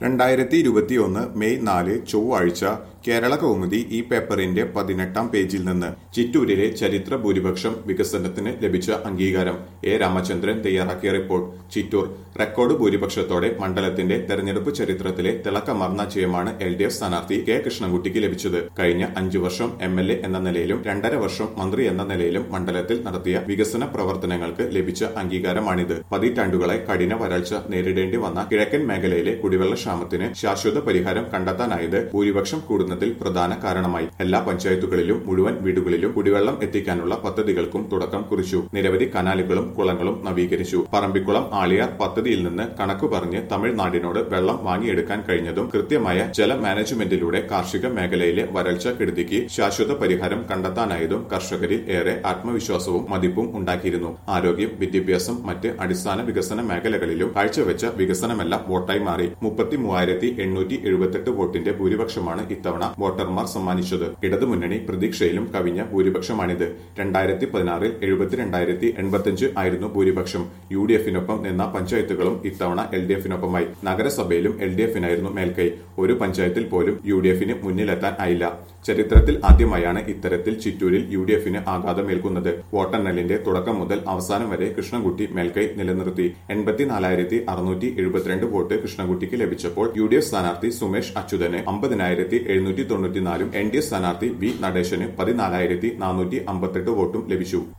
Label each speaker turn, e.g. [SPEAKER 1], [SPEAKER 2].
[SPEAKER 1] രണ്ടായിരത്തി ഇരുപത്തിയൊന്ന് മെയ് നാല് ചൊവ്വാഴ്ച കേരള കൗമുദി ഈ പേപ്പറിന്റെ പതിനെട്ടാം പേജിൽ നിന്ന് ചിറ്റൂരിലെ ചരിത്ര ഭൂരിപക്ഷം വികസനത്തിന് ലഭിച്ച അംഗീകാരം എ രാമചന്ദ്രൻ തയ്യാറാക്കിയ റിപ്പോർട്ട് ചിറ്റൂർ റെക്കോർഡ് ഭൂരിപക്ഷത്തോടെ മണ്ഡലത്തിന്റെ തെരഞ്ഞെടുപ്പ് ചരിത്രത്തിലെ തിളക്കമാർന്ന ജയമാണ് എൽ ഡി എഫ് സ്ഥാനാർത്ഥി കെ കൃഷ്ണൻകുട്ടിക്ക് ലഭിച്ചത് കഴിഞ്ഞ അഞ്ചു വർഷം എം എൽ എ എന്ന നിലയിലും രണ്ടര വർഷം മന്ത്രി എന്ന നിലയിലും മണ്ഡലത്തിൽ നടത്തിയ വികസന പ്രവർത്തനങ്ങൾക്ക് ലഭിച്ച അംഗീകാരമാണിത് പതിറ്റാണ്ടുകളായി കഠിന വരൾച്ച നേരിടേണ്ടി വന്ന കിഴക്കൻ മേഖലയിലെ കുടിവെള്ള ക്ഷാമത്തിന് ശാശ്വത പരിഹാരം കണ്ടെത്താനായത് ഭൂരിപക്ഷം കൂടുന്നതിൽ പ്രധാന കാരണമായി എല്ലാ പഞ്ചായത്തുകളിലും മുഴുവൻ വീടുകളിലും കുടിവെള്ളം എത്തിക്കാനുള്ള പദ്ധതികൾക്കും തുടക്കം കുറിച്ചു നിരവധി കനാലുകളും കുളങ്ങളും നവീകരിച്ചു പറമ്പിക്കുളം ആളിയാർ പദ്ധതിയിൽ നിന്ന് കണക്കു പറഞ്ഞ് തമിഴ്നാടിനോട് വെള്ളം വാങ്ങിയെടുക്കാൻ കഴിഞ്ഞതും കൃത്യമായ ജല മാനേജ്മെന്റിലൂടെ കാർഷിക മേഖലയിലെ വരൾച്ച കെടുതിക്ക് ശാശ്വത പരിഹാരം കണ്ടെത്താനായതും കർഷകരിൽ ഏറെ ആത്മവിശ്വാസവും മതിപ്പും ഉണ്ടാക്കിയിരുന്നു ആരോഗ്യം വിദ്യാഭ്യാസം മറ്റ് അടിസ്ഥാന വികസന മേഖലകളിലും കാഴ്ചവെച്ച വികസനമെല്ലാം വോട്ടായി മാറി മുപ്പത്തി മൂവായിരത്തി എണ്ണൂറ്റി എഴുപത്തെട്ട് വോട്ടിന്റെ ഭൂരിപക്ഷമാണ് ഇത്തവണ വോട്ടർമാർ സമ്മാനിച്ചത് ഇടതുമുന്നണി പ്രതീക്ഷയിലും കവിഞ്ഞ ഭൂരിപക്ഷമാണിത് രണ്ടായിരത്തി പതിനാറിൽ എഴുപത്തിരണ്ടായിരത്തി എൺപത്തിയഞ്ച് ആയിരുന്നു ഭൂരിപക്ഷം യു ഡി എഫിനൊപ്പം നിന്ന പഞ്ചായത്തുകളും ഇത്തവണ എൽ ഡി എഫിനൊപ്പമായി നഗരസഭയിലും എൽ ഡി എഫിനായിരുന്നു മേൽക്കൈ ഒരു പഞ്ചായത്തിൽ പോലും യു ഡി എഫിന് മുന്നിലെത്താൻ ആയില്ല ചരിത്രത്തിൽ ആദ്യമായാണ് ഇത്തരത്തിൽ ചിറ്റൂരിൽ യു ഡി എഫിന് ആഘാതമേൽക്കുന്നത് വോട്ടെണ്ണലിന്റെ തുടക്കം മുതൽ അവസാനം വരെ കൃഷ്ണൻകുട്ടി മേൽക്കൈ നിലനിർത്തി എൺപത്തിനാലായിരത്തി അറുന്നൂറ്റി എഴുപത്തിരണ്ട് വോട്ട് കൃഷ്ണൻകുട്ടിക്ക് ലഭിച്ചപ്പോൾ യു ഡി എഫ് സ്ഥാനാർത്ഥി സുമേഷ് അച്യുതന് അമ്പതിനായിരത്തി എഴുന്നൂറ്റി തൊണ്ണൂറ്റിനാലും എൻ ഡി എഫ് സ്ഥാനാർത്ഥി വി നടേശന് പതിനാലായിരത്തി നാനൂറ്റി അമ്പത്തെട്ട് വോട്ടും ലഭിച്ചു